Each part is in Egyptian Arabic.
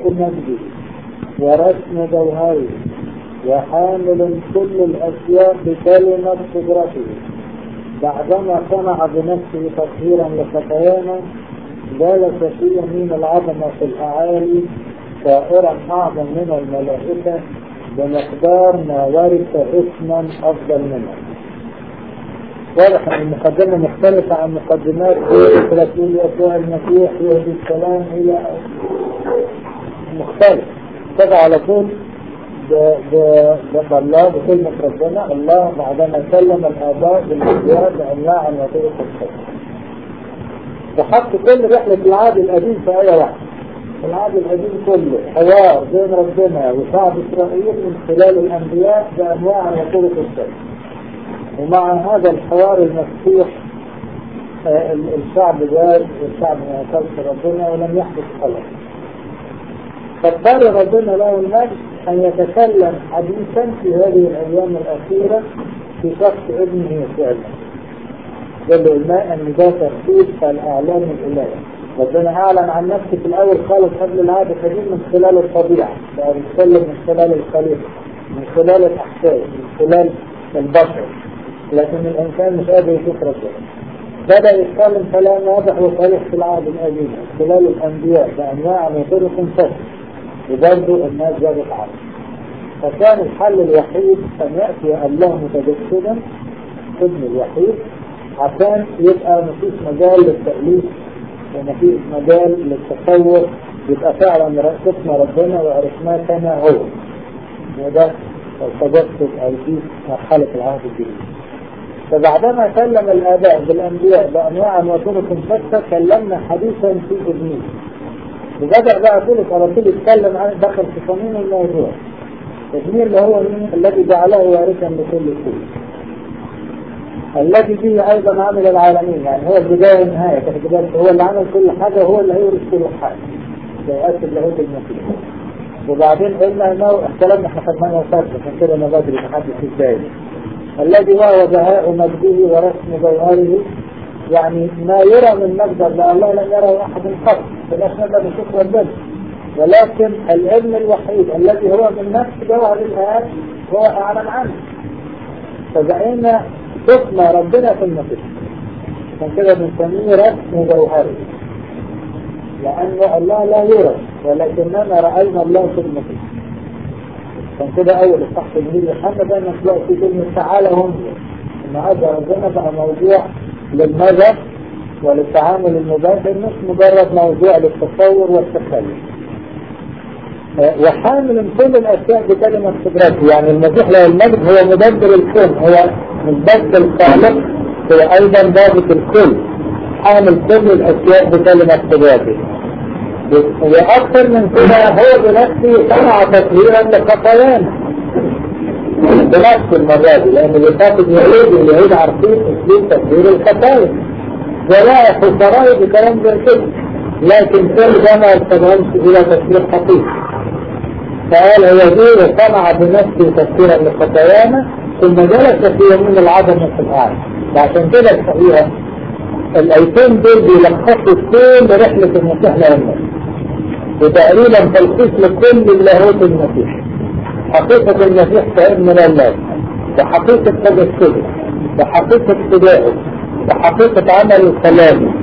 مجده ورسم جوهره وحامل كل الأشياء بكلمة قدرته بعدما صنع بنفسه تطهيرا لخطايانا جلس في يمين العظمة في الأعالي سائرا أعظم من الملائكة بمقدار ما ورث اسما أفضل منه واضح ان المقدمة مختلفة عن مقدمات رسول يسوع المسيح يهدي السلام إلى مختلف كده على طول الله بكلمة ربنا الله بعدما كلم الآباء بالأنبياء بأنواع وطرق الخير وحط كل رحلة العهد القديم في آية واحدة العهد القديم كله حوار بين ربنا وشعب إسرائيل من خلال الأنبياء بأنواع وطرق الخير ومع هذا الحوار المفتوح الشعب جاء والشعب ما يقبلش ربنا ولم يحدث خلق فاضطر ربنا له المجد أن يتكلم حديثا في هذه الأيام الأخيرة في شخص ابنه يسوع قال له الماء أن ده ترتيب الأعلام الإلهي ربنا أعلن عن نفسه في الأول خالص قبل العهد القديم من خلال الطبيعة بقى بيتكلم من خلال الخليقة من خلال الأحساس من خلال البشر لكن الإنسان مش قادر يشوف ربنا بدأ يتكلم كلام واضح وصريح في العهد القديم من خلال الأنبياء بأنواع وطرق فصل وبرضه الناس جابت عرض فكان الحل الوحيد أن يأتي الله متجسدا ابن الوحيد عشان يبقى مفيش مجال للتأليف ومفيش مجال للتصور يبقى فعلا شفنا ربنا وعرفناه كما هو وده التجسد أو دي مرحلة العهد الجديد فبعدما كلم الآباء بالأنبياء بأنواع وطرق شتى كلمنا حديثا في ابنه وبدأ بقى طولة على طول يتكلم عن دخل في صميم الموضوع ابنه اللي هو مين الذي جعله وارثا لكل شيء الذي به أيضا عمل العالمين يعني هو البداية والنهاية كالبداية هو اللي عمل كل حاجة هو اللي هيورث كل حاجة سيؤثر له المسيح وبعدين قلنا انه اختلفنا احنا خدناه وفات عشان كده انا بدري محدش ازاي الذي هو بهاء مجده ورسم جوهره يعني ما يرى من مجد الله الله لم يره احد قط بلاش نقدر نشوف ربنا ولكن الابن الوحيد الذي هو من نفس جوهر الآب هو أعلن عنه فبقينا شفنا ربنا في المسيح عشان كده بنسميه رسم جوهري لأن الله لا يرى ولكننا رأينا الله في المسيح عشان كده أول الصح الجديد يوحنا دايما تلاقي في كلمة تعالى هم النهارده ربنا بقى موضوع للنظر وللتعامل المباشر مش مجرد موضوع للتصور والتخيل وحامل كل الاشياء بكلمة قدرته يعني المسيح له المجد هو مدبر الكون هو مش بس الخالق هو ايضا ضابط الكل حامل كل الاشياء بكلمة قدرته واكثر من كده هو بنفسه صنع تطهيرا لخطايانا بنفس المرة دي لان اللي فاتت يعيد اللي يعيد عارفين اسلوب تطهير الخطايا ولائح وشرائط وكلام زي كده لكن كل ده ما يستدعمش الى تطهير حقيقي فقال هو دي وصنع بنفسه تفسيرا لخطايانا ثم جلس في يمين العظم في الأعلى وعشان كده الحقيقة الأيتين دول بيلخصوا كل رحلة المسيح لأمه وتقريبا تلخيص لكل اللاهوت المسيح حقيقة المسيح كابن الله وحقيقة تجسده وحقيقة فدائه وحقيقة عمل كلامه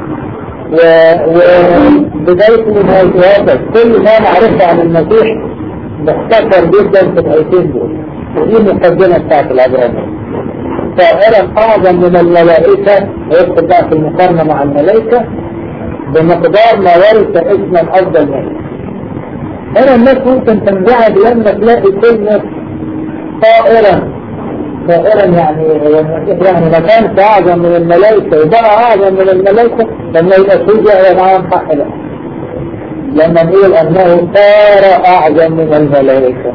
وبداية ونهاية كل ما نعرفه عن المسيح مختصر جدا في الايتين دول ودي المقدمة بتاعت العبرانية طائرا اعظم من الملائكة ويدخل بقى في المقارنة مع الملائكة بمقدار ما ورث اسما افضل منه هنا الناس ممكن تنزعج لما تلاقي كلمة طائرا طائرا يعني يعني ما كانش اعظم من الملائكة وبقى اعظم من الملائكة لما يبقى شجع ومعاهم حق له لما نقول انه صار اعظم من الملائكة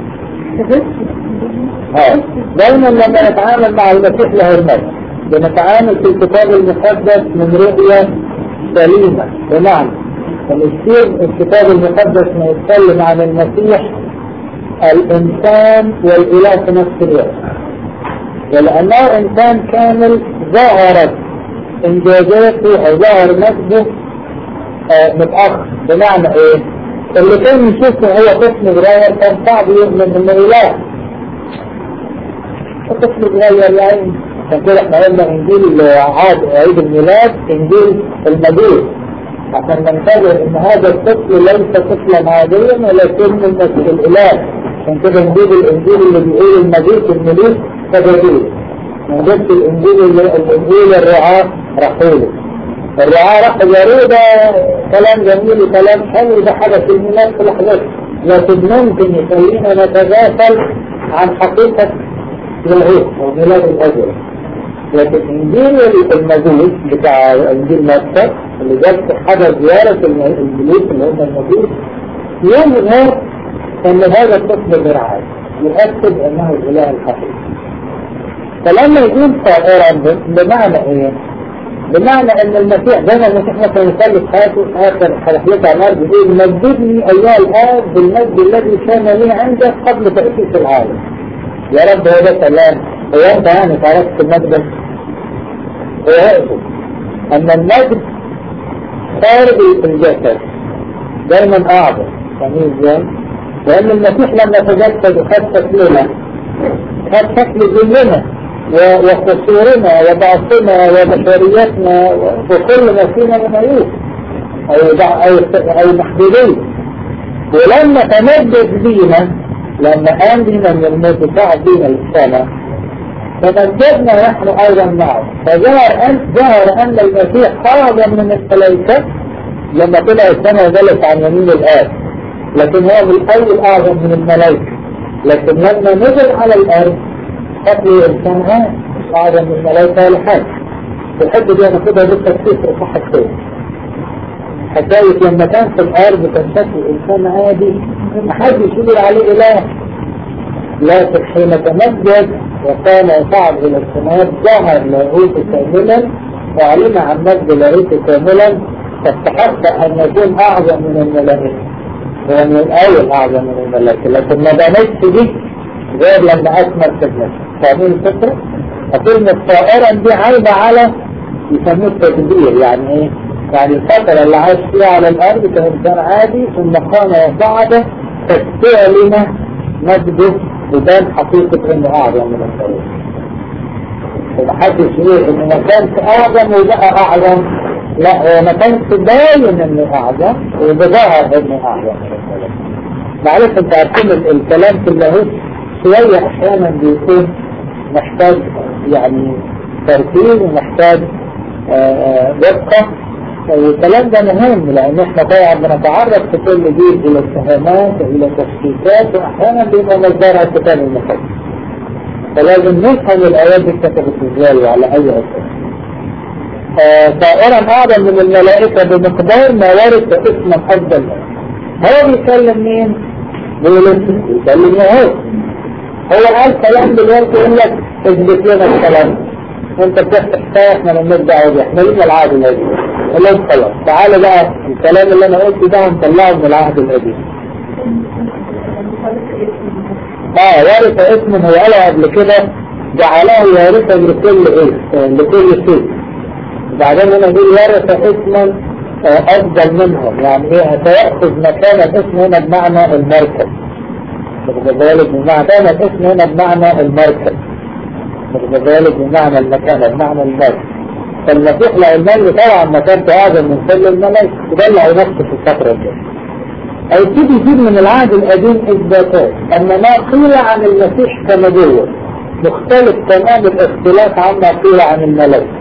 اه دايما لما نتعامل مع المسيح له المجد بنتعامل في الكتاب المقدس من رؤية سليمة بمعنى الكتاب الكتاب المقدس ما يتكلم عن المسيح الانسان والاله في نفس الوقت ولانه انسان كامل ظهرت انجازاته او ظهر نفسه آه متأخر بمعنى ايه اللي كان يشوفه هو طفل صغير كان صعب يؤمن انه اله الطفل صغير يعني عشان كده احنا قلنا انجيل عاد عيد الميلاد انجيل المجوس عشان ننتظر ان هذا الطفل ليس طفلا عاديا ولكن المسيح الاله عشان كده نجيب الانجيل اللي بيقول المجوس الملوك فجديد نجيب الانجيل اللي الانجيل الرعاة رحيله الرعاة راح جريدة كلام جميل وكلام حلو ده حاجة في الميلاد في لحظته لكن ممكن يخلينا نتغافل عن حقيقة العيد أو ميلاد الأجر لكن إنجيل المجوس بتاع إنجيل مكة اللي جاب حدث زيارة الملوك اللي هم المجوس يظهر أن هذا الطفل برعاية يؤكد أنه الإله الحقيقي فلما يقول طائرا بمعنى إيه؟ بمعنى ان المسيح زي ما المسيح مثلا يصلي في حياته في اخر رحلته على الارض يقول مجدني ايها الاب بالمجد الذي كان لي عندك قبل تاسيس العالم يا رب هو ده كلام هو انت يعني تعرفت المجد هو يقصد ان المجد خارج الجسد دايما اعظم يعني ازاي؟ لان المسيح لما تجسد وخد شكلنا خد شكل ذلنا وقصورنا وضعفنا وبشريتنا وكل ما فينا من عيوب أو, أو, أو محدودين ولما تمدد بينا لما قام بينا من الموت صعد بينا للسماء تمددنا نحن أيضا معه فظهر أن ظهر أن المسيح أعظم من الملائكة لما طلع السماء وجلس عن يمين الآب لكن هو بالأول أعظم من الملائكة لكن لما نزل على الأرض قتل الإنسان هذا أعظم من الملائكة ولا حاجة الحب دي ناخدها بالتفسير في صح الخير حكاية لما كان في الأرض كان شكل الإنسان عادي محدش يقول عليه إله لكن حين تمجد وكان يصعد إلى السماء ظهر لاهوت كاملا وعلم عن مجد لاهوت كاملا فاستحق أن يكون أعظم من الملائكة هو من الأول أعظم من الملائكة لكن ما دامتش دي غير لما أكمل خدمته فاهمين الفكرة؟ فكلمة طائرا دي عايدة على يسموه التكبير يعني ايه؟ يعني الفترة اللي عاش فيها على الأرض كان إنسان عادي ثم قام وصعد فاستعلن مجده وبان حقيقة إنه أعظم من الخير. ومحدش إيه إنه ما كانش أعظم وبقى أعظم لا هو ما كانش باين إنه أعظم وبظهر إنه أعظم من الخير. معلش أنت عارفين الكلام في اللاهوت شوية أحيانا بيكون محتاج يعني تركيز ومحتاج دقة والكلام ده مهم لأن احنا طبعا بنتعرض في كل جيل إلى اتهامات وإلى تشكيكات وأحيانا بيبقى مصدرها الكتاب المقدس فلازم نفهم الآيات دي كتبت ازاي وعلى أي أساس طائرا أعظم من الملائكة بمقدار ما ورث اسما أفضل هو بيكلم مين؟ بيقول بيكلم يهود هو قال كلام دلوقتي يقول لك اثبت لنا الكلام انت بتفتح كتاب احنا مالناش دعوه بيه احنا لينا العهد القديم قال خلاص تعالى بقى الكلام اللي انا قلته ده هنطلعه من العهد القديم اه ورث اسم هو قاله قبل كده جعله وارثا لكل ايه لكل شيء وبعدين هنا بيقول ورث اسما افضل منهم يعني ايه سيأخذ مكان الاسم هنا بمعنى المركز واخد بالك بمعنى كان الاسم هنا بمعنى المركز واخد بالك بمعنى المكان بمعنى المركز فالمسيح له المال طبعا مكانته اعظم من كل الملائكه يدلع نفسه في الفتره دي هيبتدي يجيب من العهد القديم اثباتات ان ما قيل عن المسيح كنبوه مختلف تمام الاختلاف عما قيل عن الملائكه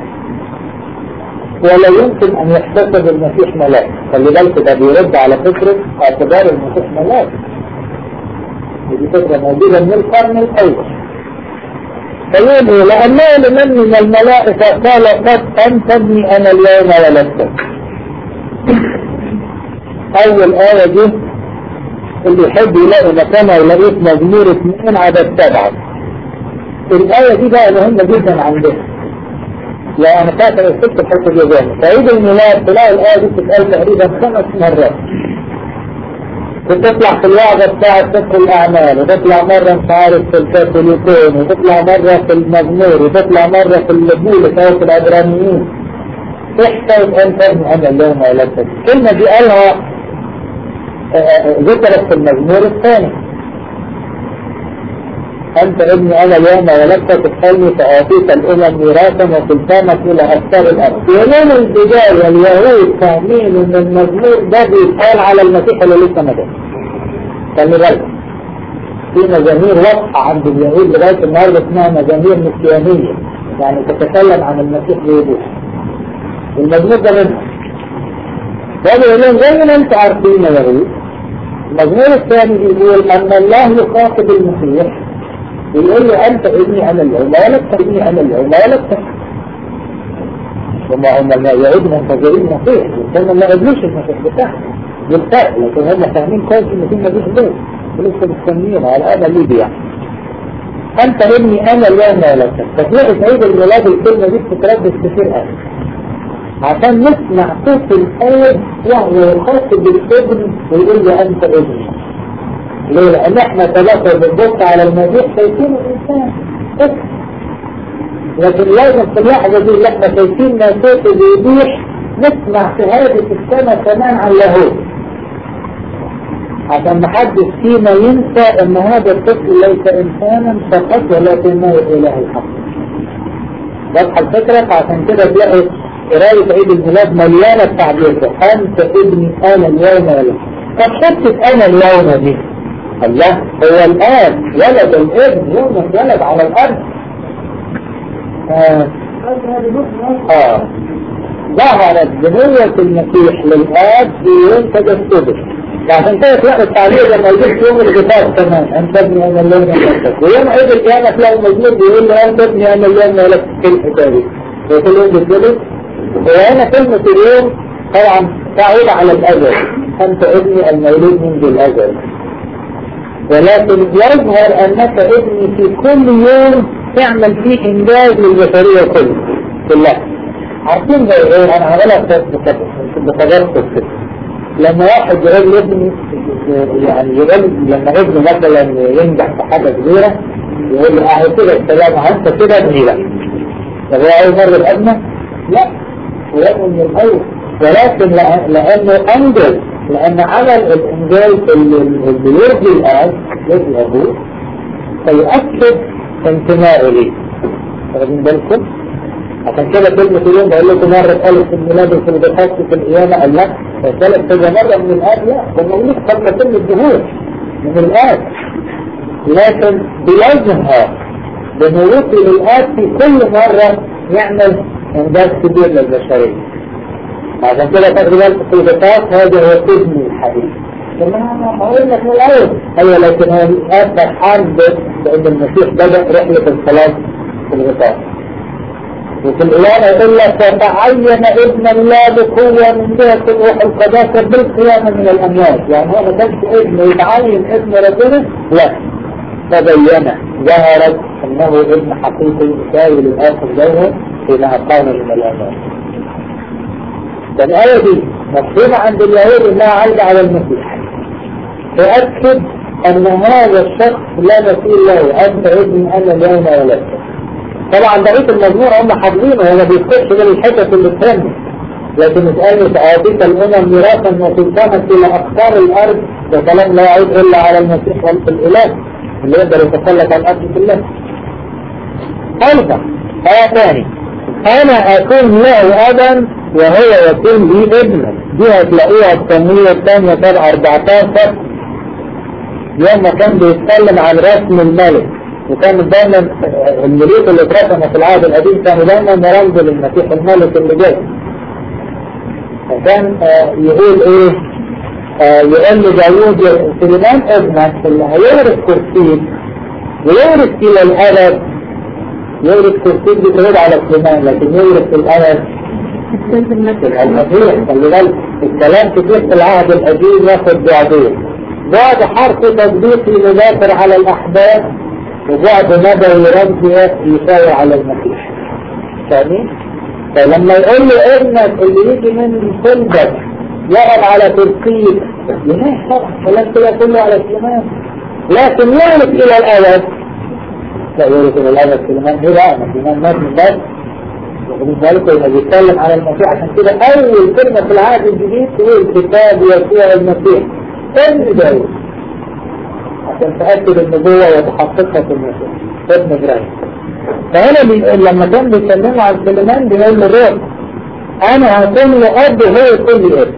ولا يمكن ان يحتسب المسيح ملاك خلي بالك ده بيرد على فكره اعتبار المسيح ملاك ودي فكرة موجودة من القرن الأول فيقول لأنه لمن من الملائكة قال قد أنتني أنا اليوم ولدتك أول آية دي اللي يحب يلاقي مكانها يلاقيه في مزمور اثنين عدد سبعة الآية دي بقى مهمة جدا عندنا يعني فاكر الست الحته دي جامد فعيد الميلاد تلاقي الآية دي بتتقال تقريبا خمس مرات وتطلع في الوعظة بتاعة سفر الأعمال وتطلع مرة مش عارف في الكاثوليكون وتطلع مرة في المزمور وتطلع مرة في البولس أو في العبرانيين تحتاج أن تبني أنا اليوم ولدتك الكلمة دي قالها ذكرت في المزمور الثاني أنت ابني أنا اليوم ولدت تدخلني فأعطيك الأمم ميراثا وسلطانك إلى أكثر الأرض يوم البداية اليهود فاهمين إن المزمور ده بيتقال على المسيح اللي لسه ما جاش خلي بالك في مزامير واضحة عند اليهود لغاية النهارده اسمها مزامير مسيانية يعني تتكلم عن المسيح بوضوح المزمور ده منها وبيقول لهم زي ما انتم عارفين يا يهود المزمور الثاني بيقول أن الله يخاطب المسيح يقول له أنت ابني أنا اليوم ولدت ابني أنا اليوم ولدت هم هم يعود منتظرين المسيح هم ما قبلوش المسيح بتاعهم بالفعل لكن هم فاهمين كويس ان في مفيش دول ولسه مستنيين على امل ليبيا يعني انت ابني انا اليوم ولدتك فتلاقي في عيد الميلاد الكلمه دي بتتردد كتير قوي عشان نسمع صوت الاب وهو يخاطب الابن ويقول له انت ابني ليه؟ لأن احنا ثلاثة بنبص على المسيح شايفين الإنسان بس لكن لازم في اللحظة دي اللي احنا شايفين ما صوته بيبيح نسمع شهادة السماء كمان عن اليهود عشان محدش فينا ينسى ان هذا الطفل ليس انسانا فقط ولكنه اله الحق واضحة الفكرة عشان كده تلاقي قراية عيد الميلاد مليانة التعبير ده انت ابني انا اليوم ولا طب حتة انا اليوم دي الله هو الآن ولد الابن يوم ولد على الأرض آه. آه. ظهرت بنية المسيح للآب في يوم تجسده عشان كده تلاقي التعليق لما يجيب يوم الغفار كمان أنت ابني أنا اليوم ولدتك ويوم عيد القيامة تلاقي مجنون بيقول له أنت ابني أنا اليوم ولدت في الحسابي وكل يوم بيتولد وهنا كلمة اليوم طبعا تعود على الأجل أنت ابني المولود منذ الأجل ولكن يظهر أنك ابني في كل يوم تعمل فيه إنجاز للبشرية كلها كلها عارفين زي ايه انا هقولها بتجربة كده لما واحد يقول لابني يعني يقول لما ابنه مثلا ينجح في حاجة كبيرة يقول له اهو كده السلام انت كده ابني بقى طب هو اول مرة الابنة؟ لا هو من الاول ولكن لانه انجز لأن عمل الإنجاز اللي يرضي الآب يرضي أبوه فيؤكد انتمائه ليه واخدين بالكم؟ عشان كده كلمة اليوم بقول لكم مرة قالت في الميلاد وفي البحث في القيامة قال لا فثالث كذا مرة من الآب لا ده مولود قبل كل الظهور من الآب لكن بيظهر بمولوده للآب في كل مرة يعمل إنجاز كبير للبشرية عشان كده تاخد بالك في البطاق هذا هو ابن الحديث تمام هقول لك من الاول ايوه لكن هو الاب فرحان بان المسيح بدا رحله الصلاه في الغطاء وفي الإيمان يقول لك فتعين ابن الله بقوة من جهة الروح القداسة بالقيامة من الأموات يعني هو ما كانش ابن يتعين ابن ربنا لا تبين ظهرت أنه ابن حقيقي يساوي للآخر جوهر حين أقام من الأموات فالآية دي مفهومة عند اليهود انها عايدة على المسيح تؤكد ان هذا الشخص لا مثيل له انت ابني انا اليوم ولدت طبعا بقية المزمور هم حافظينه وما بيذكرش غير الحتت اللي بتهمه لكن اتقال سأعطيك الأمم ميراثا وسلطانك إلى أقطار الأرض ده كلام لا يعود إلا على المسيح والإله اللي يقدر يتسلط على الأرض كلها. ثالثا آية ثاني أنا أكون له أبا وهو يكون لي ابنا دي هتلاقيها التنمية الثانية تبع 14 يوم ما كان بيتكلم عن رسم الملك وكان دايما الملوك اللي اترسموا في العهد القديم كانوا دايما رمز للمسيح الملك اللي جاي فكان يقول ايه آه يقول لداوود سليمان ابنك اللي هيورث كرسيك ويورث الى الابد يورث كرسيك بتعود على سليمان لكن يورث الابد المسيح خلي بالك الكلام كتير في العهد القديم ياخد بعدين بعد حرف تطبيقي مباشر على الأحداث وبعد مدى رمزي يساوي على المسيح فاهمين؟ فلما يقول له ابنك اللي يجي من صلبك يقعد على كرسيك ينام طبعا كلام كده كله على سليمان لكن يعرف إلى الأبد لا يعرف إلى الأبد سليمان هي لا سليمان مات من بس واخدين بالكم لما بيتكلم على المسيح عشان كده أول كلمة في العهد الجديد تقول كتاب يسوع المسيح ابن داود عشان تأكد النبوة وتحققها في المسيح ابن إبراهيم فهنا لما كان بيتكلموا عن سليمان بيقول له روح أنا هكون له أب وهو يكون لي ابن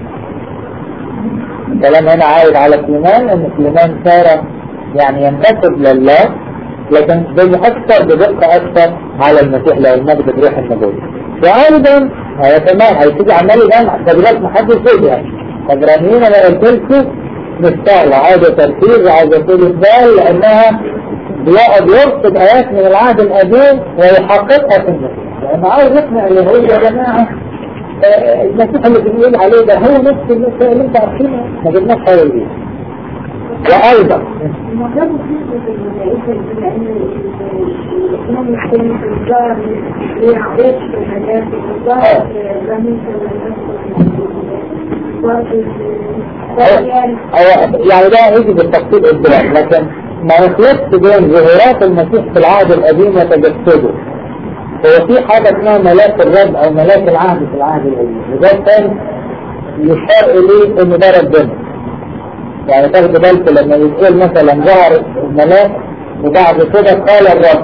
الكلام هنا عايد على سليمان ان سليمان صار يعني ينتسب لله لكن زي اكثر بدقة اكثر على المسيح لو المجد بروح النبوة وايضا هي كمان هيتيجي عمال يجمع تدريبات محدش يجي فبرانيين انا قلت لكم مستاهلة عايزة تركيز وعايزة طول بال لانها بيقعد يرصد ايات من العهد القديم ويحققها في المسيح لانه عايز يقنع اليهود يا جماعة المسيح اللي بنقول عليه ده هو نفس المسيح اللي انت عارفينه ما جبناش حاجه جديده وايضا يعني ده هيجي بالتفصيل قدام لكن ما يخلطش بين ظهورات المسيح في العهد القديم وتجسده هو في حاجة اسمها ملاك الرب او ملاك العهد في العهد القديم وده كان يشار اليه ان ده ربنا يعني تاخدوا بالكم لما يقول مثلا ظهر الملاك وبعد كده قال الرب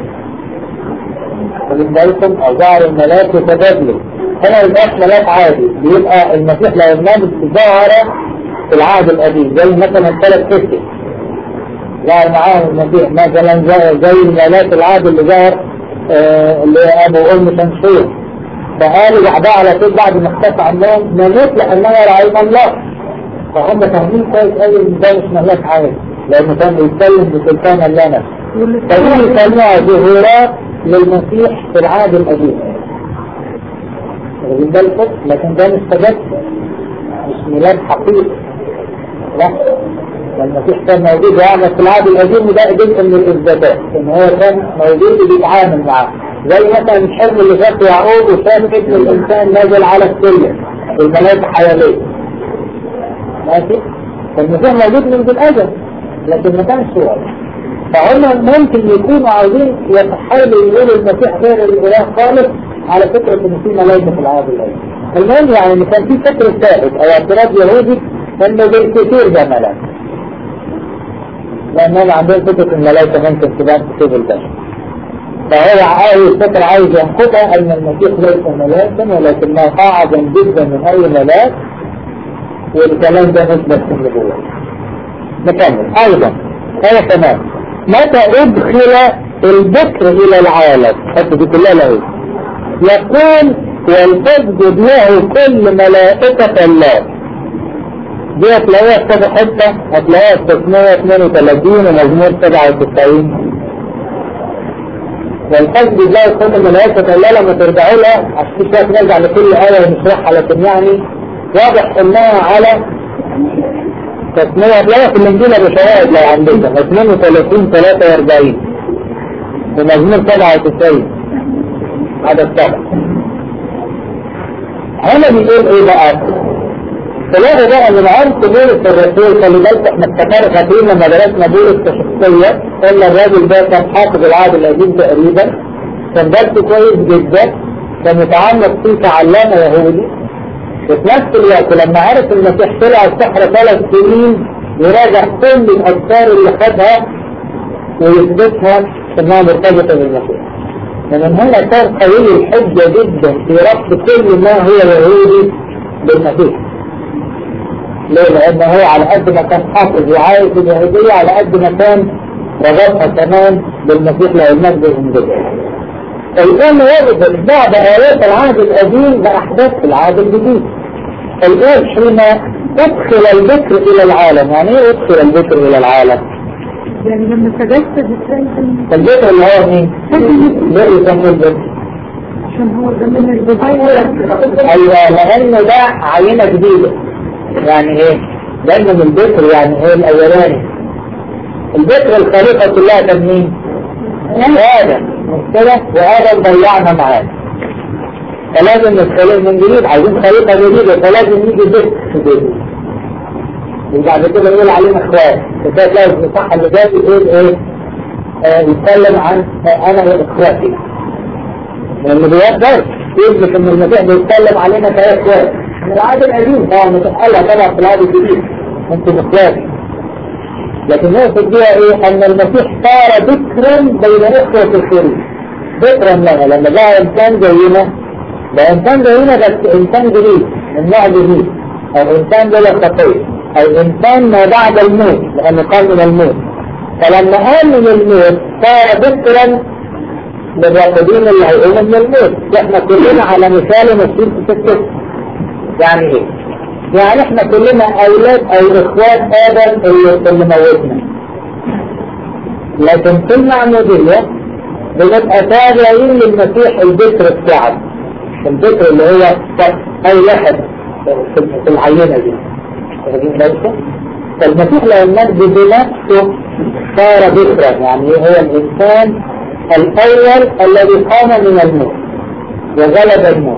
خدوا بالكم او ظهر الملاك وتبادلوا هنا يبقى ملاك عادي بيبقى المسيح لو النبي ظهر في العهد القديم زي مثلا ثلاث ستة ظهر معاهم المسيح مثلا زي الملاك العادي اللي ظهر آه اللي ابو ام شمسية فقالوا بعدها على طول بعد ما اختفى عنهم نموت لاننا رأينا الله فهم فاهمين كويس قوي ان ده مش ملاك عادي لانه كان بيتكلم بسلطان لنا فدي يسموها ظهورات للمسيح في العهد القديم واخدين بالكم لكن ده مش تجسد مش ميلاد حقيقي لا المسيح كان موجود ويعمل في العهد القديم وده جزء من الاثباتات ان هو كان موجود وبيتعامل معاه زي مثلا الحلم اللي فات يعقوب وشاف ابن الانسان نازل على السلم الملائكه حواليه ماشي فالمسيح موجود منذ الازل لكن ما كانش هو فهم ممكن يكونوا عاوزين يتحاولوا يقولوا المسيح غير الاله خالص على فكره ان في ملائكه في العهد القديم المهم يعني ان كان في فكر ثابت او اعتراض يهودي انه بالكثير ده ملائكه لأنهم عندهم فكرة الملائكة ممكن تبان تصيب البشر فهو عايز فكرة عايز ينقضها أن المسيح ليس ملاكا ولكنه أعظم جدا من أي ملاك والكلام ده نسبة في النبوة نكمل أيضا هو كمان متى أدخل البكر إلى العالم حتى دي كلها له يقول والتسجد له كل ملائكة الله دي هتلاقيها في كذا حتة هتلاقيها في 632 ومزمور 97 والقصد ازاي كل الملائكة الله لما ترجعوا لها عشان كده نرجع لكل آية ونشرحها لكن يعني واضح انها على تسمية هتلاقيها في الانجيل ابو شواهد لو عندنا 32 43 ومزمور 97 عدد سبع هنا بيقول ايه بقى تلاقي بقى من عمق بولس الرسول خلي بالك احنا افتكرنا فاكرين لما درسنا بولس كشخصية قلنا الراجل ده كان حافظ العهد القديم تقريبا كان درسه كويس جدا كان يتعمق فيه كعلامة يهودي وفي نفس الوقت لما عرف المسيح طلع السحر ثلاث سنين يراجع كل الأفكار اللي خدها ويثبتها انها مرتبطة بالمسيح فمن هنا كان قوي الحجة جدا في ربط كل ما هو يهودي بالمسيح ليه؟ لأن هو على قد ما كان حافظ وعايز اليهودية على قد ما كان رغبها كمان بالمسيح له المجد والانجيل. الآن يربط بعض آيات العهد القديم بأحداث العهد الجديد. الآن حين أدخل البكر إلى العالم، يعني إيه أدخل البكر إلى العالم؟ يعني لما تجسد البكر اللي هو مين؟ ليه يسموه البكر؟ عشان هو ده من البداية أيوه لأنه ده عينة جديدة. يعني ايه دايما البكر يعني ايه الاولاني البكر الخليقة كلها كان مين ادم مش كده وادم ضيعنا معاه فلازم نتخلق من جديد عايزين خليقة جديدة فلازم يجي بكر جديد وبعد كده يقول علينا اخوات فده لازم الصح اللي جاي يقول ايه آه يتكلم عن انا واخواتي لان بيقدر يثبت ان المسيح بيتكلم علينا كاخوات من العهد القديم طبعا مش قالها طبعا في العهد الجديد انتم اخوات لكن نقصد بيها ايه ان المسيح صار ذكرا بين اخوة الخير ذكرا لنا لما جاء انسان زينا ده انسان زينا بس انسان جديد من نوع جديد او انسان بلا خطيه او انسان ما بعد الموت لانه قال من الموت فلما قال من الموت صار ذكرا للراقدين اللي هيقوموا من الموت احنا كلنا على مثال ماشيين في سكه يعني ايه؟ يعني احنا كلنا اولاد او اخوات ادم اللي, اللي موتنا لكن في المعمودية بنبقى تابعين للمسيح الذكر بتاعه الذكر اللي هو اي واحد في العينة دي واخدين بالكم؟ فالمسيح لو المجد بنفسه صار ذكرا يعني هو الانسان الاول الذي قام من الموت وغلب الموت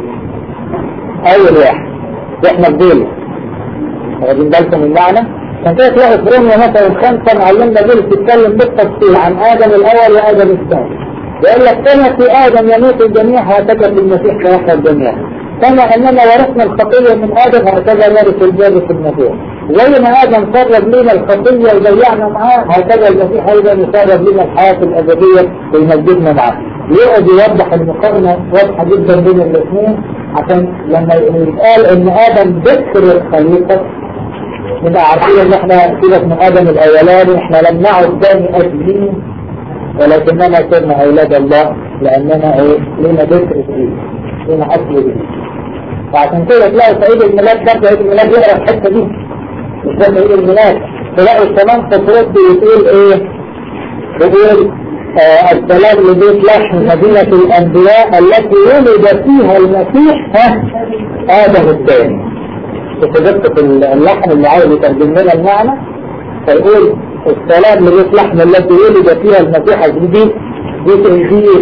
اول واحد واحنا بديله واخدين بالكم من معنى عشان كده تلاقي في روميا مثلا خمسة معلمنا دول بتتكلم بالتفصيل عن آدم الأول وآدم الثاني يقول لك كما في آدم يموت الجميع هكذا في المسيح سيحيا الجميع كما أننا ورثنا الخطية من آدم هكذا نرث البر في المسيح زي ما آدم سرب لنا الخطية وضيعنا معاه هكذا المسيح أيضا يسرب لنا الحياة الأبدية ويمجدنا معاه يقعد يوضح المقارنة واضحة جدا بين الاثنين عشان لما يتقال ان ادم ذكر الخليقة نبقى عارفين ان احنا سيبك من ادم الاولاني احنا لم نعد تاني اسلين ولكننا كنا اولاد الله لاننا ايه لنا ذكر فيه لنا اصل فيه فعشان كده تلاقي في عيد الميلاد برضه عيد الميلاد يقرا الحته دي مش عيد الميلاد تلاقي كمان تفرد يقول ايه يقول آه السلام لبيت لحم مدينة الأنبياء التي ولد فيها المسيح ها آدم الثاني وتجدت اللحم اللي عايز يترجم لنا المعنى فيقول السلام لبيت لحم التي ولد فيها المسيح الجديد دي دي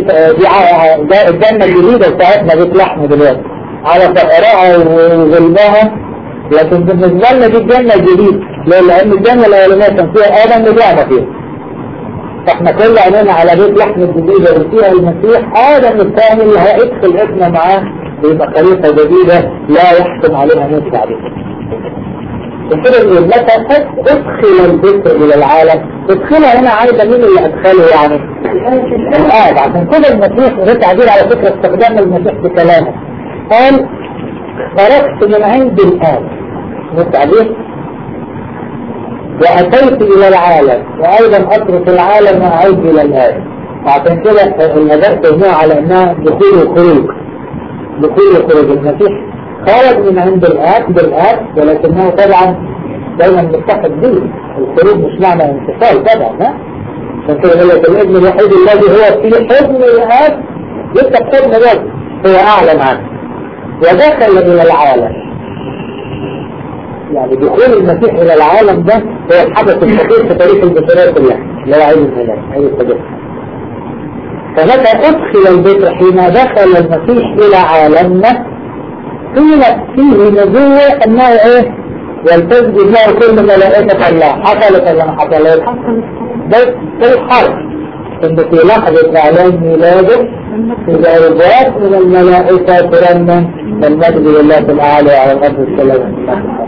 دي الجنة الجديدة بتاعتنا بيت لحم دلوقتي على فقرها وظلمها لكن بالنسبة لنا دي الجنة الجديدة لأن الجنة الأولانية كان فيها آدم ورجعنا فيها فاحنا كل عينينا على بيت لحم الجديدة اللي فيها المسيح آدم الثاني اللي هيدخل ابنه معاه ويبقى خليفة جديدة لا يحكم عليها موت بعد كده يقول متى ادخل الذكر الى العالم ادخلها هنا عايزة مين اللي ادخله يعني الآب عشان كده المسيح وده تعبير على فكرة استخدام المسيح في كلامه قال خرجت من عند الآب التعبير وأتيت إلى العالم وأيضا أترك العالم وأعود إلى الآب وعشان كده النجاة تجمع على أنها دخول وخروج دخول وخروج المسيح خرج من عند الآب بالآب ولكنه طبعا دايما متحد به الخروج مش معنى انفصال طبعا ها عشان كده يقول لك الابن الوحيد الذي هو في حضن الآب لسه بحضن بس هو أعلم عنه ودخل إلى العالم يعني دخول المسيح الى العالم ده هو الحدث الخطير في تاريخ البشرية كلها اللي هو عيد الميلاد عيد القدس فمتى ادخل البيت حين دخل المسيح الى عالمنا قيلت فيه نبوة انه ايه يلتزم له كل ملائكة الله حصلت ولا ما حصلت؟ بس في الحرب ان في لحظة اعلان ميلاده اذا رجعت من الملائكة ترنم المجد لله في الاعلى على الارض السلام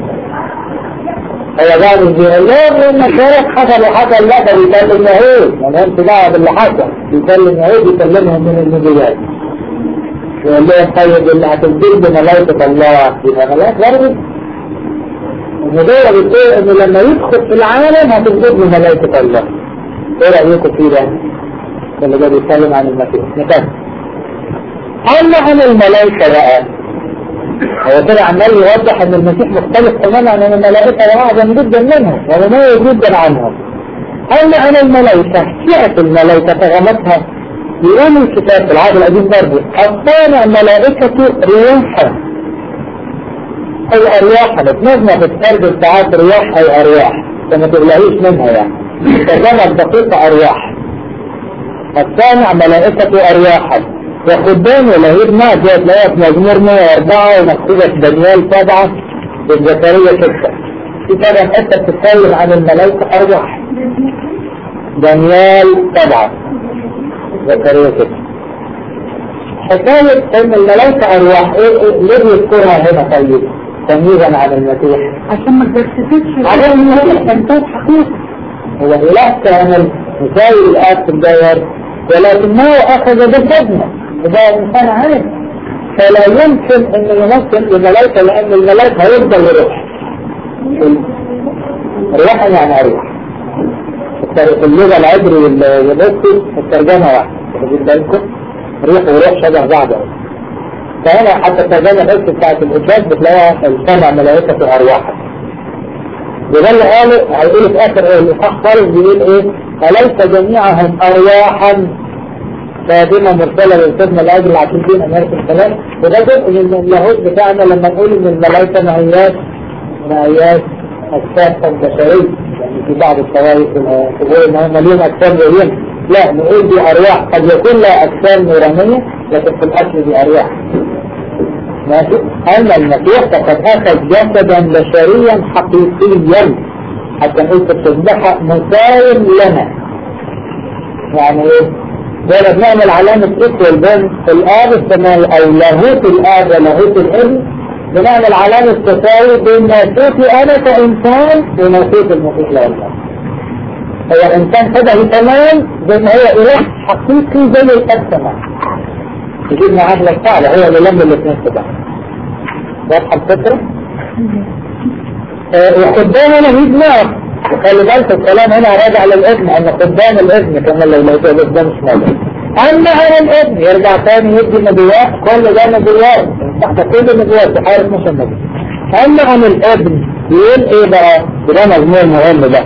هو بقى مش بيقول لهم ان الشرك حصل وحصل لا ده بيكلم يهود ما لهمش دعوه باللي حصل بيكلم يهود بيكلمهم من النبيات يقول لهم طيب اللي هتنزل بملائكة الله يبقى ملائكة برضه النبوة بتقول انه لما يدخل في العالم هتنزل بملائكة الله ايه رأيكم فيه ده؟ اللي ده بيتكلم عن المسيح نكمل أما عن الملائكة بقى هو كده عمال يوضح ان المسيح مختلف تماما عن الملائكة واعظم جدا منهم ومميز جدا عنهم اما عن الملائكة فئة الملائكة فغمتها يقول الكتاب في العهد القديم برضه أصانع ملائكة رياحا أو أرواحا بتنظم في الترجم ساعات رياح أو أرواح فما تقلقيش منها يعني ترجمة دقيقة أرواح الصانع ملائكة أرواحا وخدام ولهيب ناجي تلاقيها في مزمور 104 ومكتوبة في دانيال 7 وزكريا 6 في طبعا حتة بتتكلم عن الملائكة أرواح دانيال 7 زكريا 6 حكاية ان الملائكة أرواح إيه إيه ليه بيذكرها هنا طيب؟ تمييزا عن المسيح عشان ما تجسدش على انه هو انسان حقيقي هو اله كامل مساوي الاب في الجوهر ولكنه اخذ بالخدمه وده انسان عادي فلا يمكن انه يمثل الملائكه لان الملائكه هيفضل يروح الروح يعني اروح اللغه العبري والنصي الترجمه واحده واخدين بالكم روح وروح شبه بعض أوي. فهنا حتى الترجمه الاسم بتاعت القداس بتلاقيها السمع ملائكه ارواحا وده اللي قاله هيقول في اخر الاصحاح خالص بيقول ايه اليس جميعهم ارواحا خادمة مرسلة للخدمة لأجل العاكفين أمارة الكلام وده جزء من اللاهوت بتاعنا لما نقول إن الملائكة ما هياش ما هياش أجساد بشرية يعني في بعض الطوائف تقول إن هم ليهم أجسام نورية لا نقول دي أرواح قد يكون لها أجسام نورانية لكن في الأصل دي أرواح ماشي أما المسيح فقد أخذ جسدا بشريا حقيقيا حتى نقول في التسبيحة مساوم لنا يعني ايه؟ ده بنعمل علامة ايكوال بين الآب السماوي أو لاهوت الآب ولاهوت الابن بنعمل علامة تساوي بين ناسوتي أنا كإنسان وناسوت المسيح لله هو إنسان شبهي تمام زي ما هو إله حقيقي زي الآب تمام تجيب معادلة صعبة هو اللي لم الاثنين في بعض واضحة الفكرة؟ آه وقدامنا هي دماغ وخلي بالك الكلام هنا راجع للابن ان قدام الابن كمان لو لقيت الابن مش موجود اما هنا الابن يرجع تاني يدي نبوات كل ده نبوات تحت كل النبوات في حالة مش النبي اما عن الابن يقول ايه بقى ده مضمون مهم ده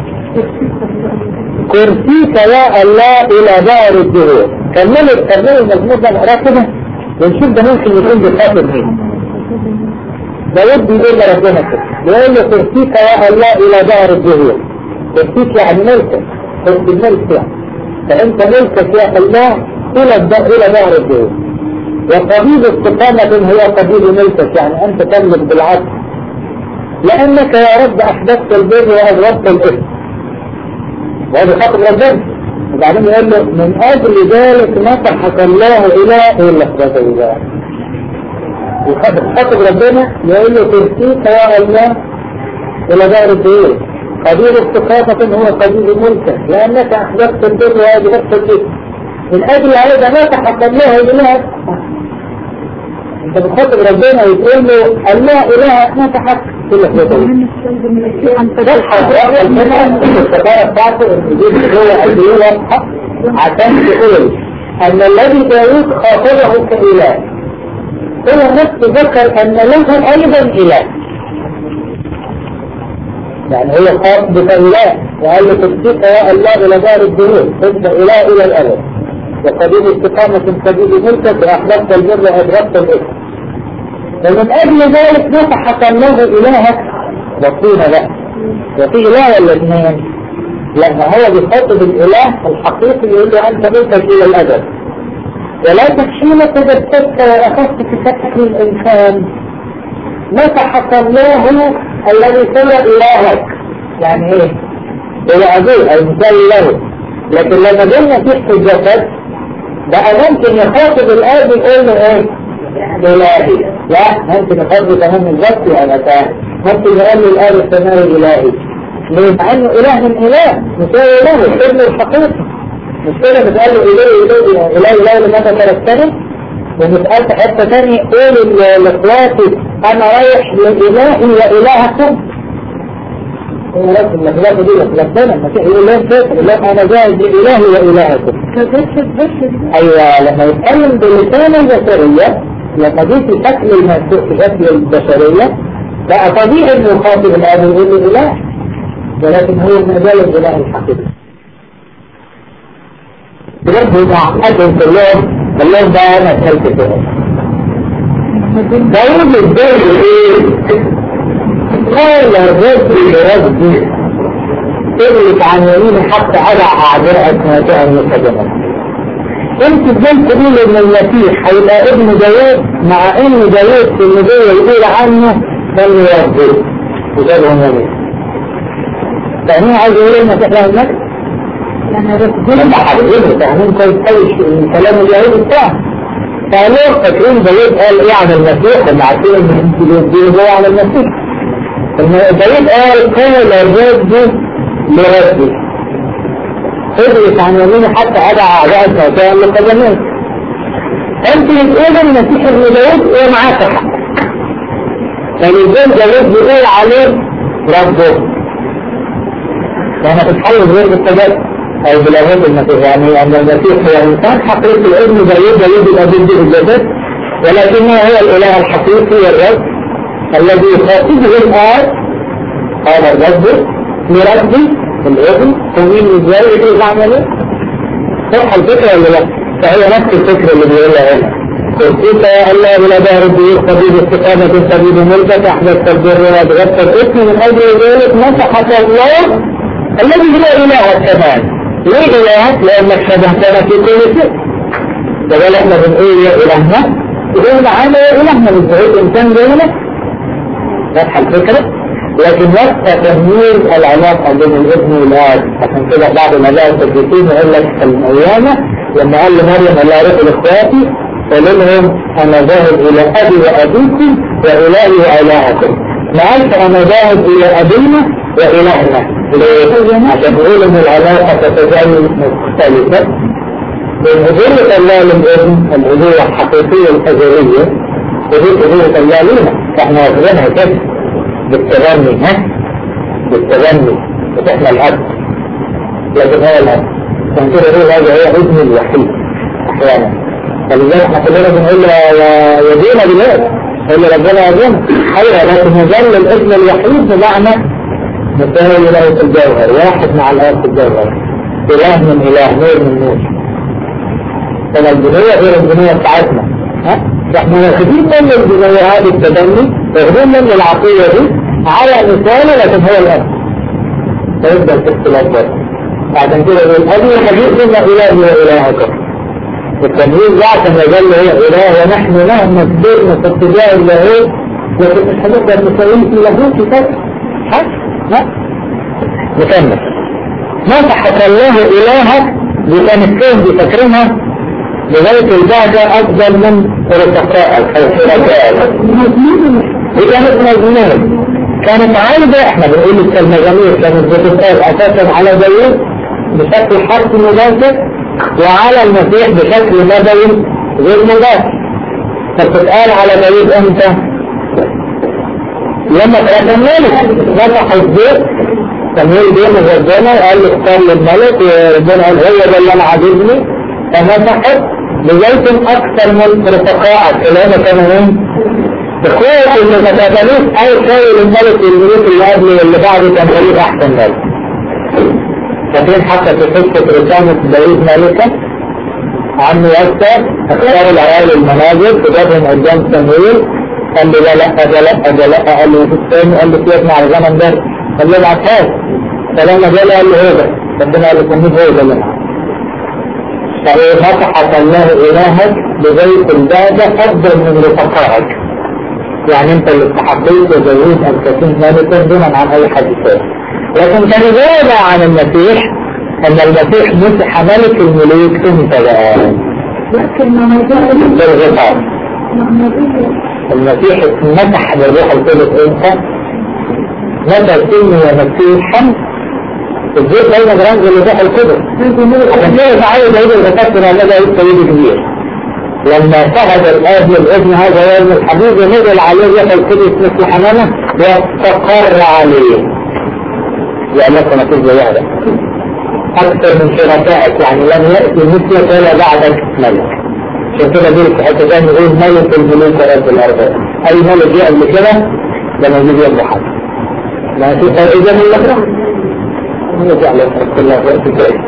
كرسيك يا الله الى دار الدهور كملوا كملوا المضمون ده نقراه كده ونشوف ده ممكن يكون بخاطر مين داود بيقول لربنا كده بيقول له كرسيك يا الله الى دار الدهور كرسيك يعني ملكك كرسي الملك يعني فانت ملكك يا الله الى الى دار الدهور وقبيل استقامة هي قبيل ملكك يعني انت تملك بالعدل لانك يا رب احدثت البر واغربت الاثم وهذا خاطب ربنا وبعدين يقول له من اجل ذلك مسحك الله الى ايه اللي اخرجه ذلك يخاطب ربنا يقول له ترسيك يا الله إلى دار الدين قدير استقامة هو قدير ملكك لأنك أحدثت البر وأجبت الإثم من أجل هذا ما تحق الله إله أنت بتخاطب ربنا وتقول له الله إله ما تحق كل الاستقامة بتاعته إن دي هو قد إيه واضحة عشان تقول أن الذي داوود خاطبه كإله هو نفسه ذكر أن له أيضا إله يعني هو خاص بإله وقال له تصديق يا الله إلى دار الدنيا تبدأ إله إلى الأبد وقديم استقامة قديم ملكك وأحببت البر وأدركت الإثم ومن أجل ذلك نصحك الله إلهك وصينا له وفي إله ولا اثنين لما هو بيخاطب الإله الحقيقي يقول له أنت ملكك إلى الأبد ولكن حين تجسدت وأخذت في شكل الإنسان مسحك الله الذي سوى إلهك يعني إيه؟ هو أبوه أي مثال له لكن لما جينا في الجسد بقى ممكن يخاطب الآب يقول له إيه؟ إلهي لا ممكن يخاطب كمان الجسد ولا كان ممكن يقول له الآب السماوي إلهي ليه؟ مع إنه إله من إله مساوي له ابن الحقيقي مش كده بتقال له إليه إليه إليه إليه لماذا تركتني وبتقال في حتة تاني قول لإخواتي أنا رايح لإلهي وإلهكم هو رب الأخلاق دي ربنا المسيح يقول لهم كده لا أنا جاهز لإلهي وإلهكم أيوة لما يتكلم بلسان البشرية لما دي في شكل المسيح في شكل البشرية بقى طبيعي إنه يخاطب الآب ويقول له إله ولكن هو ما زال الإله الحقيقي بجد معقدهم كلهم كلهم بقى انا اكلت كده داود الدين ايه قال الرجل لربي اغلق عن يميني حتى اضع اعداءك ما كان يقدمك انت ازاي تقول ان المسيح هيبقى ابن داوود مع ان داوود في النبوة يقول عنه من يربي وجابهم يمين فهنا عايز يقول المسيح له المجد لما حبيبه فاهمين كويس قوي الكلام اليهودي بتاعه فقالوا فاكرين داوود قال ايه عن المسيح هم عارفين ان دي هو عن المسيح داوود قال قال الرب لربي ادرس عن يميني حتى ادع اعداء الموتى لقدمين انت بتقول ان المسيح ابن داوود ايه معاك حق فالإنسان داوود بيقول عليه ربه لما تتحل غير بالتجد او بالاغاث المسيح يعني ان المسيح هو انسان حقيقي الابن داوود داوود يبقى ضد الجسد ولكنه هو الاله الحقيقي الرب الذي يخاطبه الآن قال الرب لربي الابن تمين ازاي يجوز عمله صح الفكرة ولا لا؟ فهي نفس الفكرة اللي بيقولها هنا قلت يا الله بلا دهر الدين طبيب استقامة طبيب ملكة أحدث البر وأدغت الإثم من أجل ذلك مسحك الله الذي هو إله كمان ليه إلهك؟ لأنك شبهتنا في كل شيء ده احنا بنقول يا إلهنا يقول معانا يا إلهنا مش بعيد إنسان زينا واضحة الفكرة لكن نفس تمييز العلاقة بين الابن والآب عشان كده بعض الملاك القديسين يقول لك القيامة لما قال لمريم لا روح لإخواتي قال لهم أنا ذاهب إلى أبي وأبيكم وإلهي وإلهكم ما قالش أنا ذاهب إلى أبينا وإلهنا ليه؟ عشان يقول إن العلاقة تتزايد مختلفة بين أبوة الله للابن الأبوة الحقيقية الأزلية وبين أبوة الله لنا فإحنا واخدينها كده بالتغني ها بالتغني وإحنا الأب لكن هو الأب عشان كده يقول هذا هو ابن الوحيد أحيانا فلذلك احنا كلنا بنقول يا دينا دلوقتي نقول ربنا يدينا ايوه لكن يظل الابن الوحيد بمعنى مساوي له في الجوهر واحد مع الاب في الجوهر اله من اله نور من نور فالبنية غير البنية بتاعتنا ها احنا واخدين من البنية هذه التبني واخدين من العقيدة دي على مثال لكن هو الاب فيبدأ الاختلاف بس عشان كده يقول هذه حديث إلا إلهي وإلهكم التمييز لا عشان يظل هي إله ونحن مهما كبرنا في اتجاه الله لكن مش هنقدر نسويه في له كتاب ها ها نكمل مسحك الله إلهك دي كانت فين دي فاكرينها لغاية البعدة أفضل من رفقائك أو شركائك دي كانت مجنون كانت عايزة احنا بنقول المزامير كانت بتتقال أساسا على داوود بشكل حرف مباشر وعلى المسيح بشكل نبوي غير مباشر فبتتقال على داوود امتى؟ لما تكملت فتح الزيت تمويل بين ربنا وقال له اختار للملك وربنا قال هو ده اللي انا عاجبني فمسحت بزيت اكثر من رفقائك اللي هم كانوا مين؟ بقوة اللي ما تقبلوش اي شيء للملك والملوك اللي قبله واللي بعده كان فريق احسن ملك. فاكرين حتى في قصة رسالة داوود ملكة عم يسر اختار العيال المنازل وجابهم قدام سمويل قال له لا لا ده لا ده لا قال له الثاني قال له كيف مع الزمن ده قال له ابعتها فلما جاء قال له هو ده ربنا قال له سميه هو ده اللي معاه فمسحك الله إلهك ببيت البادة أفضل من رفقائك يعني انت اللي استحقيت وزوجت ان تكون مالكا دونا عن اي حد ثاني لكن كان زيادة عن المسيح ان المسيح مسح ملك الملوك امتى بقى لكن ما بالغفار المسيح مسح بالروح القدس امتى متى كن مسيحا الزيت دايما رمز للروح القدس عشان كده تعالوا داود الغفار الذي يبقى سيد كبير لما شهد الاب للابن هذا يوم الحبيب نزل عليه روح القدس مثل حمامه واستقر عليه لأنك ما تجي واحدة أكثر من شركائك يعني لم يأتي مثلك ولا بعدك ملك عشان كده دول في حتة تاني يقول ملك الملوك ورب الأرض أي ملك جه قبل كده لما يجي يد حد ما في فائدة من الأخرى نرجع لك الله وقت كويس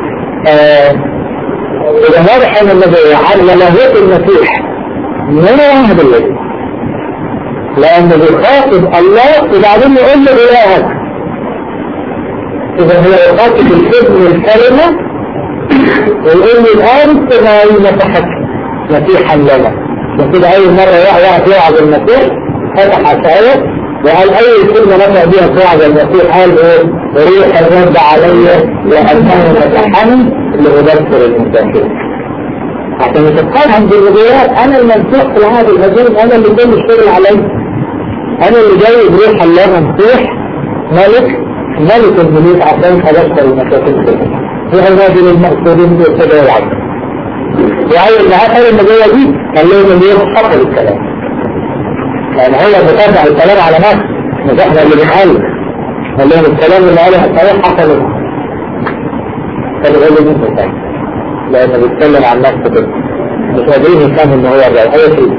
إذا واضح أن النبي على لاهوت المسيح من واحد الذي لأنه بيخاطب الله وبعدين يقول له إلهك إذا هو يخاطب الابن الكلمة ويقول لي الآن كما يمسحك مسيحا لنا وكده أول مرة يعرف يوعظ المسيح فتح عشاية وقال أي كلمة نفع بها توعظ المسيح قال إيه ريح الرب علي لأنه مسحني لأذكر المساكين عشان تتفهم بالربوبيات انا الممسوح في العهد القديم انا اللي كل الشغل علي انا اللي جاي بروح الله ممسوح ملك ملك الملوك عشان خلصت المشاكل كلها في الراجل المأسورين بالسبع العبد وعيل معاه خير المجاية دي قال لهم اللي يخطر الكلام يعني هو بتابع الكلام على نفسه مش احنا اللي بنقال قال لهم الكلام اللي قاله الصحيح حصل كانوا قالوا مين بتاعي لانه بيتكلم عن نفسه كده مش قادرين يفهموا ان هو الرأي هو شيء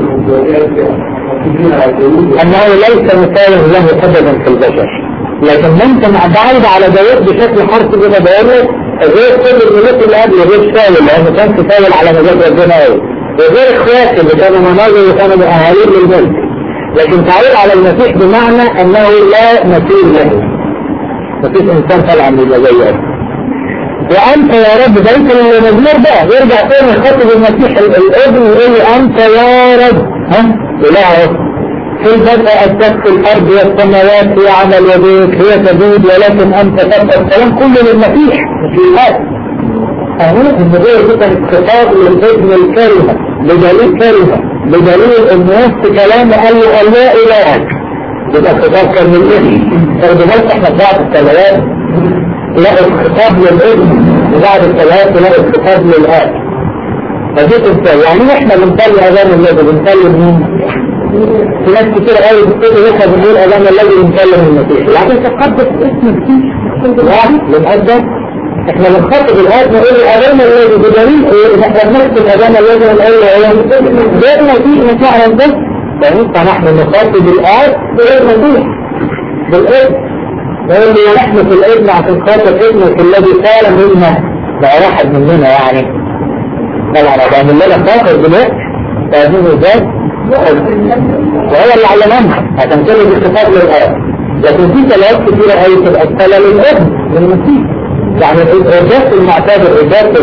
انه ليس مثال له ابدا في البشر لكن ممكن بعيد على داوود بشكل حرفي زي ما بقول لك غير كل الملوك اللي قبل غير شاول لانه كان تساول على مزاج ربنا قوي وغير اخواته اللي كانوا مناظر وكانوا مؤهلين للملك لكن تعود على المسيح بمعنى انه لا مثيل له مفيش انسان طلع من المزاج وانت يا رب ده يمكن المزمور ده يرجع تاني يخاطب المسيح الابن يقول له انت يا رب ها اله في البدء أسست الأرض والسماوات هي عمل يديك هي تزيد ولكن أنت تبقى الكلام كله للمسيح مش للآب أهو النبوة كده خطاب للابن الكلمة بدليل كلمة بدليل إن وسط كلامه قال له لا إله يبقى الخطاب كان للابن فرد بالك احنا في بعض الكلمات لقوا الخطاب للابن وبعد الكلمات لقوا الخطاب للآب فدي تنسى يعني احنا بنصلي أذان النبي بنصلي مين؟ في ناس كتير قوي بتقول لسه بنقول اذان الذي بنكلم المسيح لكن تقدس اسم كتير لا للأسف احنا بنخاطب الآيات نقول الاذان الذي بدليل ايه احنا بنكتب اذان الذي نقول ايه غير مسيح فعلا بس فانت نحن نخاطب الآيات غير مسيح بالاسم نقول له نحن في الابن عشان خاطر ابنك الذي كان منا بقى واحد مننا يعني طبعا بعمل لنا خاطر دلوقتي فاهمين ازاي؟ وهو اللي علمنا عشان كده دي صفات للآب لكن في كلمات كتيرة قوي تبقى الصلاة للابن للمسيح يعني الإرجاس المعتاد الإرجاس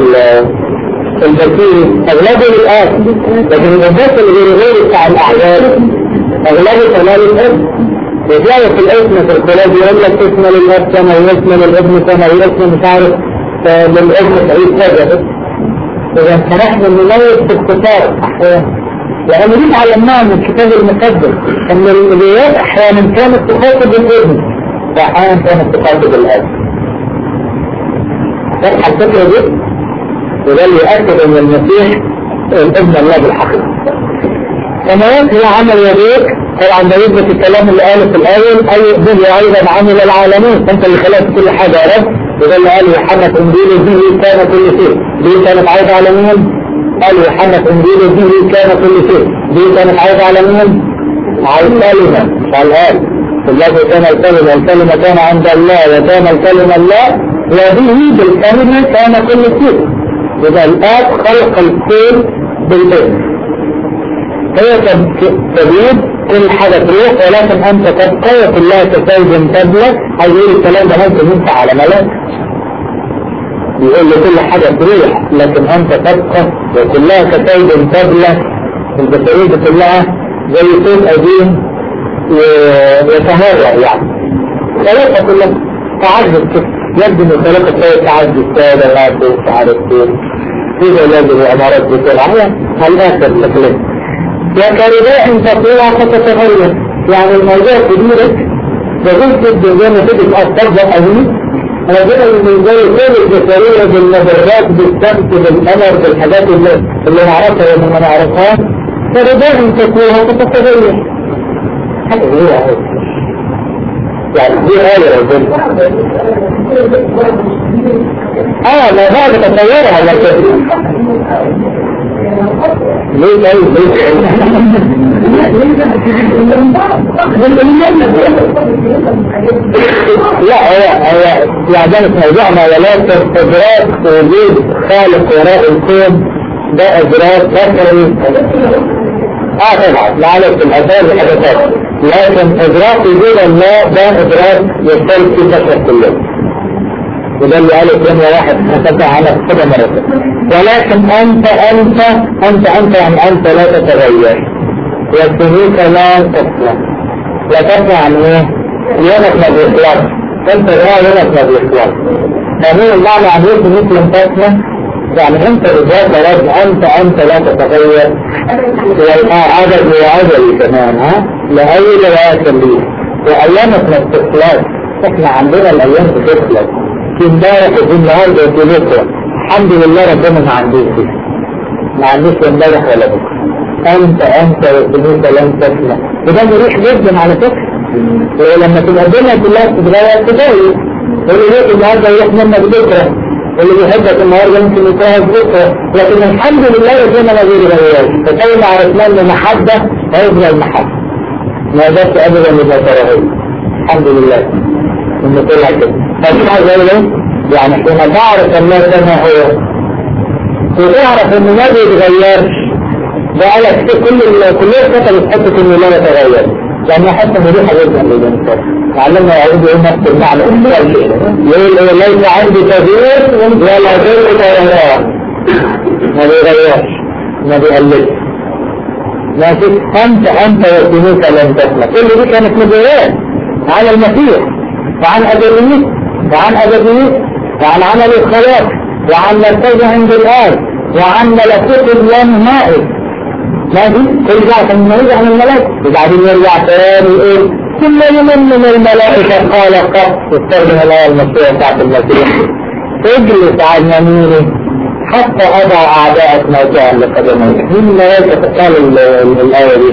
البكيري أغلبه للآب لكن الإرجاس اللي غير بتاع الأعياد أغلبه صلاة للابن وجاء في الاسم في الكلاب يقول لك اسم للاب كما واسم للابن كما واسم مش عارف للابن سعيد كذا إذا فنحن نميز في الكتاب أحيانا لأن دي تعلمناها من الكتاب المقدس أن الروايات أحيانا كانت تخاطب الابن وأحيانا كانت تخاطب الأب. فتح الفكرة دي وده اللي يؤكد أن المسيح الابن الله بالحقيقة. سماوات هي عمل يديك طبعا ده يثبت الكلام اللي قاله في الأول أي ابن أيضا عمل العالمين أنت اللي خلقت كل حاجة يا رب وده اللي قال يوحنا في إنجيل به كان كل شيء دي كانت عايزة على مين؟ قال يوحنا في انجيل به كان كل شيء دي كانت عايزة على مين؟ على الكلمة مش على الآب الذي كان الكلمة الكلمة كان عند الله وكان الكلمة الله وبه بالكلمة كان كل شيء يبقى الآب خلق الكون بالابن هي تبيد كل حاجة تروح ولكن أنت تبقى وكلها تسيد تبلغ عايز يقول الكلام ده ممكن ينفع على ملاك يقول له كل حاجة تروح لكن أنت تبقى وكلها كتايب تبلة البشرية كلها زي صوت قديم ويتهرع يعني ثلاثة كلها تعجب كده يبدو ان ثلاثة شوية تعجب كده لا مش عارف ايه كده لازم العمارات بسرعة هل آخر تكلم يا كارباء تطلع فتتغير يعني الموضوع كبيرك بغير جدا زي ما تيجي تأثر قوي ربنا من زي كل البشرية بالنبرات بالشمس بالقمر بالحاجات اللي اللي نعرفها واللي ما نعرفهاش فربنا تكويها تتغير حاجة غير يعني دي آية ربنا اه ما بعد تطورها لكن ليه طيب لا هو هو يعني موضوعنا ولكن ادراك وجود خالق وراء الكون ده ادراك بصري اه طبعا لعلك الاثار بحاجات لكن ادراك وجود الله ده ادراك يختلف في البشر كلهم وده اللي قاله الدنيا واحد نتبع على كده مرة ولكن انت انت انت انت يعني انت لا تتغير يكفيك لا تطلع لا تطلع عن ايه؟ يومك ما بيخلص انت ده يومك ما بيخلص فمين المعنى عن يوم مثل تطلع يعني انت بالذات رب انت انت لا تتغير والعدد وعدد كمان ها لأي لا يخليه وايامك ما بتخلص احنا عندنا الايام بتخلص في امبارح وفي النهارده وفي بكره الحمد لله ربنا ما عندوش كده ما عندوش امبارح ولا بكره انت انت والكنيسه لن تفنى وده مريح جدا على فكره ولما تبقى الدنيا كلها تتغير تغير واللي يجي النهارده يروح منك بكره واللي بيحبك النهارده ممكن يكرهك بكره لكن الحمد لله ربنا ما بيتغيرش فزي ما عرفنا ان المحبه هيفضل المحبه ما يقدرش ابدا يبقى كراهيه الحمد لله ان طلع كده فاسمع زي ايه؟ يعني حين تعرف الله كما هو وتعرف انه ما بيتغيرش بقى لك كل كلية كتبت حتة انه لا يتغير لأن حتى مريحة جدا للإنسان علمنا يعود يقول نفس المعنى يقول ليس عندي تغيير ولا غير تغيير ما بيغيرش ما بيقللش لكن أنت أنت وسنوك لم تسمع كل دي كانت مجريات على المسيح وعن أبديته وعن أبديته وعن عمل الخلاق وعن مركزه عند الآن وعن ملكوت الله مائي ماشي كل ده عشان نرجع من الملائكة وبعدين يرجع تاني يقول ثم يمن من الملائكة قال قط استخدم الله المسيح بتاعت المسيح اجلس عن يميني حتى اضع اعدائك موضعا لقدميك مين الملائكة قال الآية دي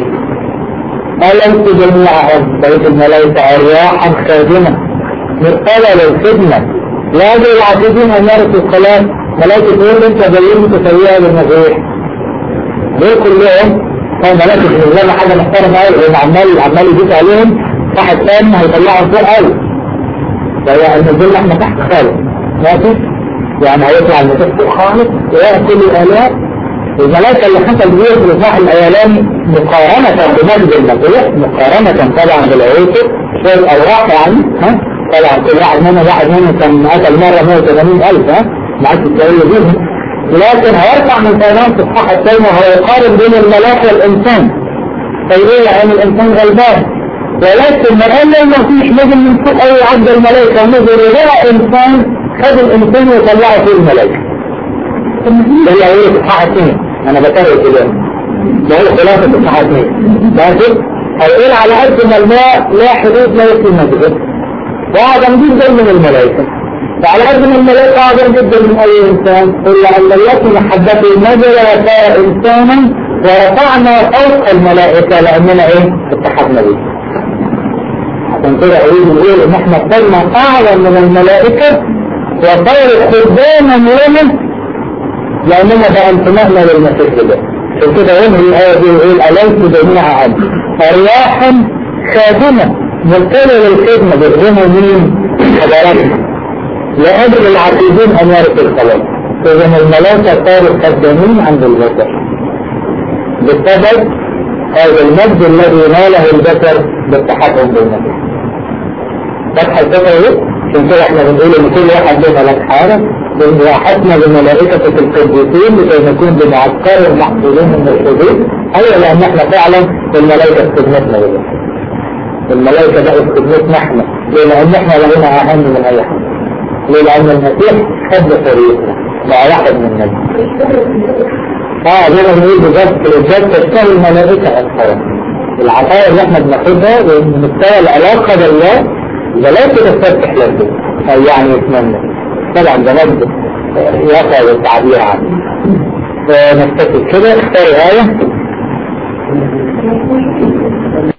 أليس جميعهم بيت الملائكة أرواحا خادمة مثقلة للخدمة لا دول العاقدين أن يرثوا الصلاة ملائكة تقول أنت بين تسويها بالمسيح دول كلهم هو ملائكة بالنسبة حاجة محترمة قوي لأن عمال عمال يدوس عليهم واحد ثاني هيطلعهم فوق قوي فهي النزول احنا تحت خالص ماشي يعني هيطلع المسيح فوق خالص ويأكل الآلات الملائكة اللي حصل بيه في الإصحاح الأولاني مقارنة بمجد المسيح مقارنة طبعا بالعيسى شوية أوراق يعني ها طبعا كل واحد منهم واحد منهم كان قتل مرة 180000 ها معاك التقول بيهم لكن هيرفع من كلام في الصحة الثاني وهو يقارن بين الملاك والإنسان فيقول يعني الإنسان غلبان ولكن ما قال ما فيش نزل من فوق أي عبد الملائكة نزل إلى إنسان خد الإنسان وطلعه في الملائكة إلا هو في الصحة الثاني أنا بكرر كده ده هو خلاصة في الصحة الثاني لكن هيقول على قد ما الماء لا حدود لا يكفي المسجد وأعظم جدا من الملائكة فعلى قد ما الملائكة أعظم جدا من أي إنسان إلا أن التي محبته نزل وصار إنسانا ورفعنا فوق الملائكة لأننا إيه اتحدنا به عشان كده أريد نقول إن إحنا صرنا أعلى من الملائكة وصار خداما لنا لأننا بقى انتمائنا للمسيح ده عشان كده ينهي الآية دي يقول أليس جميعا أرواحا خادمة ملقية للخدمة بيخدموا مين؟ حضاراتنا لأجل العقيدين أن يرثوا الخلاص إذن الملائكة صاروا خدامين عند البشر بسبب هذا المجد الذي ناله البشر بالتحكم بالمسيح فتح الفكرة ايه؟ عشان كده احنا بنقول ان كل واحد له ملاك حارة بنراحتنا بملائكة القديسين لكي نكون بمعسكر المحفوظين من الحدود ايوه لان احنا فعلا الملائكة في خدمتنا دلوقتي الملائكة بقوا في خدمتنا احنا لان احنا لقينا اهم من اي حاجة لأن المسيح خد طريقنا بقى واحد من الناس اه زي ما بنقول بالظبط الرجال تشتغل الملائكة أكثر العطايا اللي احنا بناخدها من مستوى العلاقة بالله لا تفتح لك أو يعني يتمنى طبعا ده مجد يقع التعبير عنه فنكتفي كده اختار آية